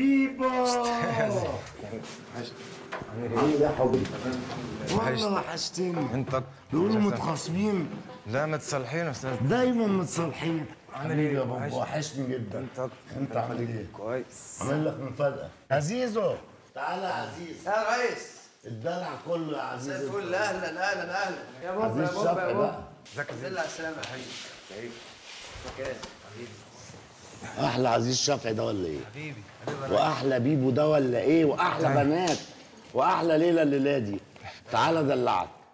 بيبو عامل ايه يا حبيبي؟ والله وحشتني انت بيقولوا متخاصمين لا متصالحين استاذ دايما متصالحين عامل ايه؟ يا بابا وحشني. وحشني جدا انت انت عامل ايه؟ كويس عامل لك مفاجأة عزيزو تعالى يا عزيز يا ريس الدلع كله يا زي عزيز الفل اهلا اهلا اهلا يا بابا عزيز يا بابا شفقي يا بقى بابا ازيك يا دل على السلامة يا حبيبي مكان حبيبي احلى عزيز شفعي ده ولا ايه؟ حبيبي حبيبي واحلى بيبو ده ولا ايه؟ واحلى بنات واحلى ليله الليله دي تعالى دلعك